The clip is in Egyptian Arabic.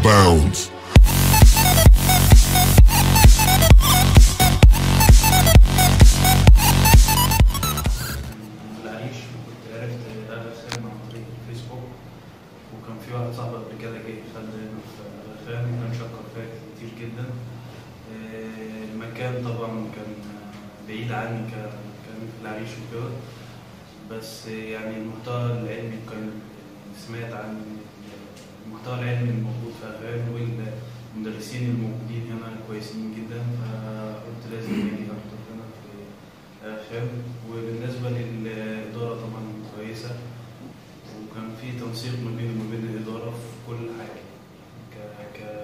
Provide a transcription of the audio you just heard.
bounds. في العريش وكنت عرفت أغاخان عن طريق الفيسبوك وكان في واحد صاحبي قبل كده جه خدني في أغاخان وكان شكر فيها كتير جدا آه، المكان طبعا كان بعيد عني ك- كان في العريش وكده بس يعني المحتوى العلمي كان سمعت عن المحتوى العلمي الموجود في أغاخان والمدرسين الموجودين هنا كويسين جدا فقلت لازم أجي أحضر هنا في أغاخان وبالنسبة للإدارة طبعا كويسة وكان في تنسيق ما بيني وما بين الإدارة في كل حاجة ك... ك...